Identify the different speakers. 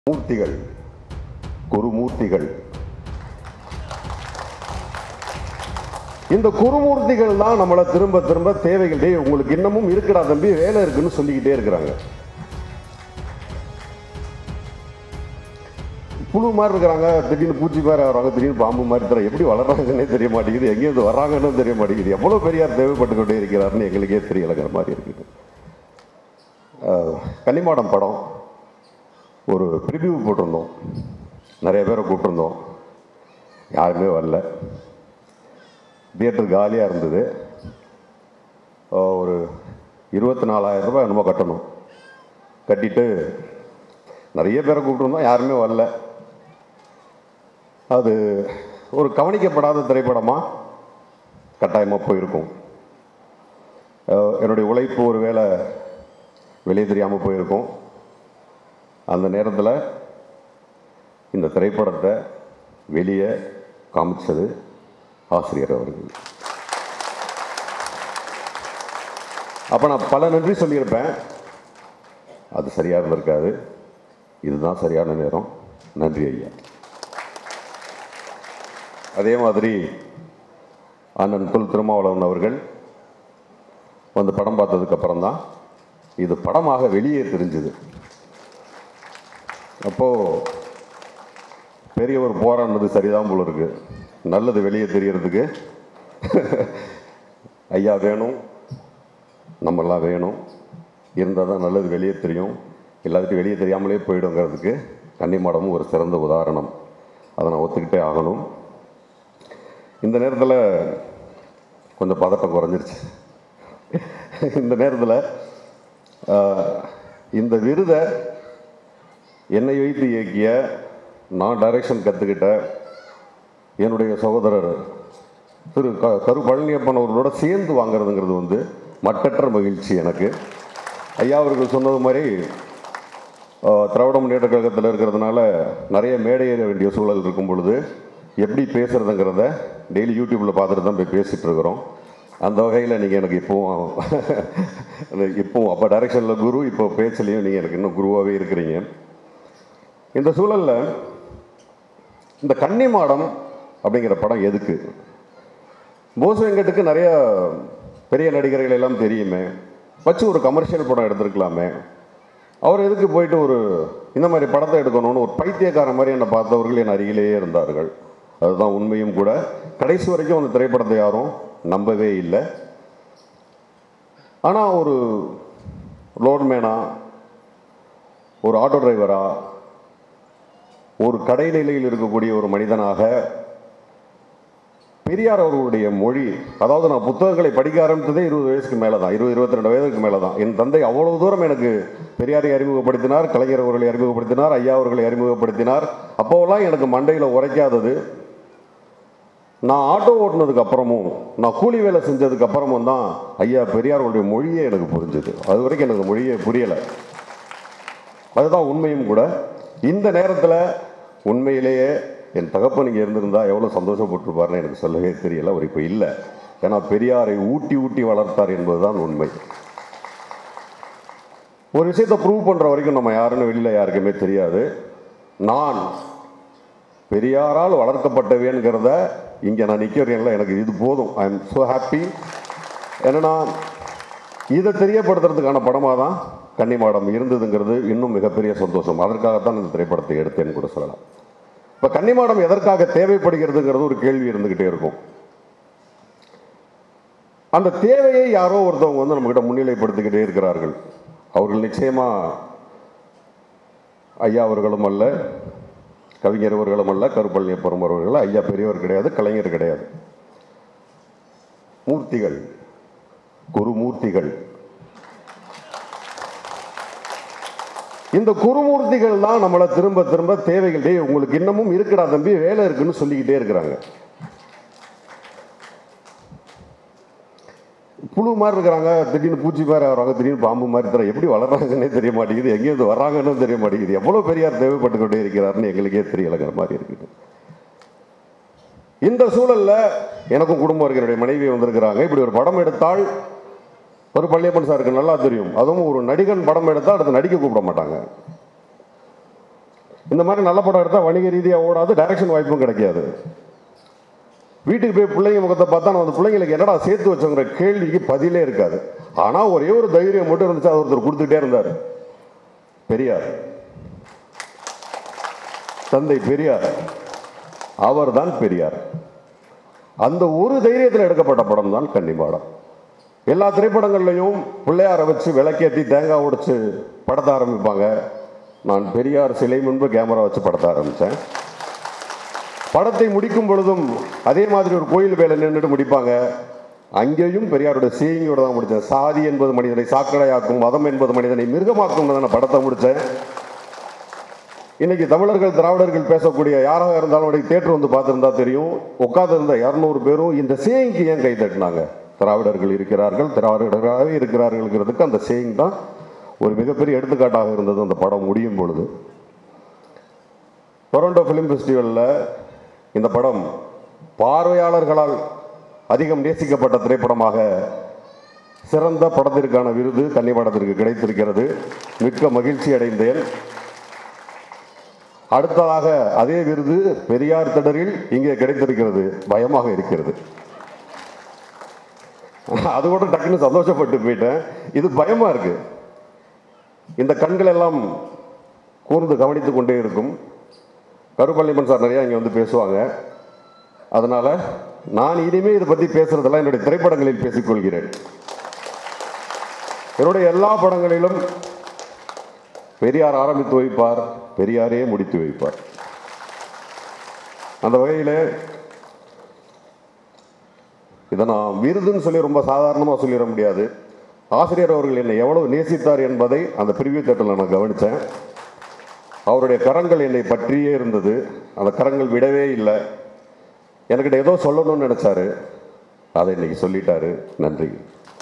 Speaker 1: மூர்த்திகள் குருமூர்த்திகள் இந்த குருமூர்த்திகள் தான் நம்மளை திரும்ப திரும்ப தேவைகள் டேய் உங்களுக்கு இன்னமும் இருக்குடா தம்பி வேலை இருக்குன்னு சொல்லிக்கிட்டே இருக்கிறாங்க புழு மாதிரி இருக்கிறாங்க திடீர்னு பூச்சி மாதிரி வராங்க திடீர்னு பாம்பு மாதிரி தர எப்படி வளர்றாங்கன்னே தெரிய மாட்டேங்குது எங்கேருந்து வர்றாங்கன்னு தெரிய மாட்டேங்குது எவ்வளோ பெரியார் தேவைப்பட்டு கொண்டே இருக்கிறாருன்னு எங்களுக்கே தெரியலைங்கிற மாதிரி இருக்குது அஹ், கன்னிமாடம் படம் ஒரு ப்ரிவியூ போட்டிருந்தோம் நிறைய பேரை கூப்பிட்டிருந்தோம் யாருமே வரல தியேட்டர் காலியாக இருந்தது அஹ், ஒரு இருபத்தி நாலாயிரம் ரூபாய் என்னமோ கட்டணும் கட்டிட்டு நிறைய பேரை கூப்பிட்டுருந்தோம் யாருமே வரல அது ஒரு கவனிக்கப்படாத திரைப்படமாக கட்டாயமாக போயிருக்கும் அஹ், என்னுடைய உழைப்பு ஒரு வேளை வெளியே தெரியாமல் போயிருக்கும் அந்த நேரத்தில் இந்த திரைப்படத்தை வெளியே காமிச்சது ஆசிரியர் அவர்கள் அப்போ நான் பல நன்றி சொல்லியிருப்பேன் அது சரியாக இருந்திருக்காது இதுதான் சரியான நேரம் நன்றி ஐயா அதே மாதிரி அண்ணன் தொல் திருமாவளவன் அவர்கள் வந்து படம் பார்த்ததுக்கு அப்புறம் தான் இது படமாக வெளியே தெரிஞ்சுது அப்போ பெரியவர் போராடினது சரிதான் போல இருக்கு நல்லது வெளியே தெரியறதுக்கு ஐயா வேணும் நம்மெல்லாம் வேணும் இருந்தால் தான் நல்லது வெளியே தெரியும் எல்லாத்துக்கும் வெளியே தெரியாமலே போயிடுங்கிறதுக்கு கன்னிமாடமும் ஒரு சிறந்த உதாரணம் அதை நான் ஒத்துக்கிட்டே ஆகணும் இந்த நேரத்தில் கொஞ்சம் பதட்டம் குறைஞ்சிருச்சு இந்த நேரத்தில் ஆஹ், இந்த விருதை என்னை வைத்து இயக்கிய நான் டைரக்ஷன் கற்றுக்கிட்ட என்னுடைய சகோதரர் திரு க கரு பழனியப்பன் அவர்களோட சேர்ந்து வாங்குறதுங்கிறது வந்து மட்டற்ற மகிழ்ச்சி எனக்கு ஐயா அவர்கள் சொன்னது மாதிரி ஆஹ், திராவிட முன்னேற்ற கழகத்தில் இருக்கிறதுனால நிறைய மேடை ஏற வேண்டிய சூழல் இருக்கும் பொழுது எப்படி பேசுறதுங்கிறத டெய்லி யூடியூப்பில் பார்த்துட்டு தான் போய் பேசிகிட்டு இருக்கிறோம் அந்த வகையில் நீங்கள் எனக்கு இப்போவும் இப்போவும் அப்போ டைரக்ஷனில் குரு இப்போ பேச்சுலேயும் நீங்கள் எனக்கு இன்னும் குருவாகவே இருக்கிறீங்க இந்த சூழல்ல இந்த கன்னிமாடம் அப்படிங்கிற படம் எதுக்கு போஸ் வெங்கட்டுக்கு நிறைய பெரிய நடிகர்கள் எல்லாம் தெரியுமே வச்சு ஒரு கமர்ஷியல் படம் எடுத்திருக்கலாமே அவர் எதுக்கு போயிட்டு ஒரு இந்த மாதிரி படத்தை எடுக்கணும்னு ஒரு பைத்தியக்கார மாதிரி என்னை பார்த்தவர்கள் என் அருகிலேயே இருந்தார்கள் அதுதான் உண்மையும் கூட கடைசி வரைக்கும் அந்த திரைப்படத்தை யாரும் நம்பவே இல்லை ஆனால் ஒரு லோட்மேனா ஒரு ஆட்டோ டிரைவரா ஒரு கடை நிலையில் இருக்கக்கூடிய ஒரு மனிதனாக பெரியார் அவர்களுடைய மொழி அதாவது நான் புத்தகங்களை படிக்க ஆரம்பித்ததே இருபது வயசுக்கு மேலே தான் இருபது இருபத்தி ரெண்டு வயதுக்கு மேலே தான் என் தந்தை அவ்வளவு தூரம் எனக்கு பெரியாரை அறிமுகப்படுத்தினார் கலைஞர் அவர்களை அறிமுகப்படுத்தினார் ஐயா அவர்களை அறிமுகப்படுத்தினார் அப்போவெல்லாம் எனக்கு மண்டையில் உரைக்காதது நான் ஆட்டோ ஓட்டுனதுக்கு அப்புறமும் நான் கூலி வேலை செஞ்சதுக்கு அப்புறமும் தான் ஐயா பெரியார்களுடைய மொழியே எனக்கு புரிஞ்சுது அது வரைக்கும் எனக்கு மொழியே புரியலை அதுதான் உண்மையும் கூட இந்த நேரத்தில் உண்மையிலேயே என் தகப்பன் இங்கே இருந்திருந்தா எவ்வளோ சந்தோஷப்பட்டிருப்பாருன்னு எனக்கு சொல்லவே தெரியல அவர் இப்போ இல்லை ஏன்னா பெரியாரை ஊட்டி ஊட்டி வளர்த்தார் என்பதுதான் உண்மை ஒரு விஷயத்தை ப்ரூவ் பண்ணுற வரைக்கும் நம்ம யாருன்னு வெளியில் யாருக்குமே தெரியாது நான் பெரியாரால் வளர்க்கப்பட்டவேங்கிறத இங்கே நான் நிற்கிறேன்ல எனக்கு இது போதும் ஐ எம் ஸோ ஹாப்பி என்னன்னா இதை தெரியப்படுத்துறதுக்கான படமாக தான் கன்னிமாடம் இருந்ததுங்கிறது இன்னும் மிகப்பெரிய சந்தோஷம் அதற்காகத்தான் இந்த திரைப்படத்தை எடுத்தேன்னு கூட சொல்லலாம் இப்போ கன்னிமாடம் எதற்காக தேவைப்படுகிறதுங்கிறது ஒரு கேள்வி இருந்துக்கிட்டே இருக்கும் அந்த தேவையை யாரோ ஒருத்தவங்க வந்து நம்மகிட்ட முன்னிலைப்படுத்திக்கிட்டே இருக்கிறார்கள் அவர்கள் நிச்சயமா ஐயா அவர்களும் அல்ல கவிஞர் அவர்களும் அல்ல கருப்பழனியப்புறம் அவர்கள் ஐயா பெரியவர் கிடையாது கலைஞர் கிடையாது மூர்த்திகள் குருமூர்த்திகள் இந்த குருமூர்த்திகள் தான் நம்மளை திரும்ப திரும்ப தேவைகள் டேய் உங்களுக்கு இன்னமும் இருக்குடா தம்பி வேலை இருக்குன்னு சொல்லிக்கிட்டே இருக்கிறாங்க புழு மாதிரி இருக்கிறாங்க திடீர்னு பூச்சி மாதிரி வராங்க திடீர்னு பாம்பு மாதிரி தர எப்படி வளர்றாங்கன்னே தெரிய மாட்டேங்குது எங்கேருந்து வர்றாங்கன்னு தெரிய மாட்டேங்குது எவ்வளோ பெரியார் தேவைப்பட்டு கொண்டே இருக்கிறாருன்னு எங்களுக்கே தெரியலைங்கிற மாதிரி இருக்குது இந்த சூழல்ல எனக்கும் குடும்பம் இருக்கு என்னுடைய மனைவி வந்திருக்கிறாங்க இப்படி ஒரு படம் எடுத்தால் ஒரு பள்ளியப்பன் சாருக்கு நல்லா தெரியும் அதுவும் ஒரு நடிகன் படம் எடுத்தால் அடுத்து நடிக்க கூப்பிட மாட்டாங்க இந்த மாதிரி நல்ல படம் எடுத்தால் வணிக ரீதியாக ஓடாது டைரக்ஷன் வாய்ப்பும் கிடைக்காது வீட்டுக்கு போய் பிள்ளைங்க முகத்தை பார்த்தா நம்ம அந்த பிள்ளைங்களுக்கு என்னடா சேர்த்து வச்சோங்கிற கேள்விக்கு பதிலே இருக்காது ஆனால் ஒரே ஒரு தைரியம் மட்டும் இருந்துச்சு அது ஒருத்தர் கொடுத்துட்டே இருந்தார் பெரியார் தந்தை பெரியார் அவர்தான் பெரியார் அந்த ஒரு தைரியத்தில் எடுக்கப்பட்ட படம் தான் கன்னிமாடம் எல்லா திரைப்படங்கள்லையும் பிள்ளையாரை வச்சு விளக்கேற்றி தேங்காய் உடைச்சு படத்தை ஆரம்பிப்பாங்க நான் பெரியார் சிலை முன்பு கேமரா வச்சு படத்தை ஆரம்பித்தேன் படத்தை முடிக்கும் பொழுதும் அதே மாதிரி ஒரு கோயில் வேலை நின்றுட்டு முடிப்பாங்க அங்கேயும் பெரியாருடைய சேயிங்கோட தான் முடித்தேன் சாதி என்பது மனிதனை சாக்கடையாக்கும் மதம் என்பது மனிதனை மிருகமாக்கும் நான் படத்தை முடித்தேன் இன்னைக்கு தமிழர்கள் திராவிடர்கள் பேசக்கூடிய யாராக இருந்தாலும் அப்படி தேட்டர் வந்து பார்த்துருந்தா தெரியும் உட்கார்ந்து இருந்த இரநூறு பேரும் இந்த சேயிங்க்கு ஏன் கை தட்டினாங்க திராவிடர்கள் இருக்கிறார்கள் திராவிடர்களாகவே இருக்கிறார்கள்ங்கிறதுக்கு அந்த சேயிங் தான் ஒரு மிகப்பெரிய எடுத்துக்காட்டாக இருந்தது அந்த படம் முடியும் பொழுது டொரண்டோ ஃபிலிம் ஃபெஸ்டிவலில் இந்த படம் பார்வையாளர்களால் அதிகம் நேசிக்கப்பட்ட திரைப்படமாக சிறந்த படத்திற்கான விருது கன்னி படத்திற்கு கிடைத்திருக்கிறது மிக்க மகிழ்ச்சி அடைந்தேன் அடுத்ததாக அதே விருது பெரியார் திடரில் இங்கே கிடைத்திருக்கிறது பயமாக இருக்கிறது அது கூட டக்குன்னு சந்தோஷப்பட்டு போயிட்டேன் இது பயமா இருக்கு இந்த கண்கள் எல்லாம் கூர்ந்து கவனித்துக் கொண்டே இருக்கும் கருப்பள்ளிமன் சார் நிறையா இங்கே வந்து பேசுவாங்க அதனால நான் இனிமே இதை பற்றி பேசுறதெல்லாம் என்னுடைய திரைப்படங்களில் பேசிக்கொள்கிறேன் என்னுடைய எல்லா படங்களிலும் பெரியார் ஆரம்பித்து வைப்பார் பெரியாரே முடித்து வைப்பார் அந்த வகையில் இதை நான் விருதுன்னு சொல்லி ரொம்ப சாதாரணமாக சொல்லிட முடியாது ஆசிரியர் அவர்கள் என்னை எவ்வளவு நேசித்தார் என்பதை அந்த பிரிவியூ தேட்டரில் நான் கவனித்தேன் அவருடைய கரங்கள் என்னை பற்றியே இருந்தது அந்த கரங்கள் விடவே இல்லை எனக்கிட்ட ஏதோ சொல்லணும்னு நினச்சாரு அதை இன்னைக்கு சொல்லிட்டாரு நன்றி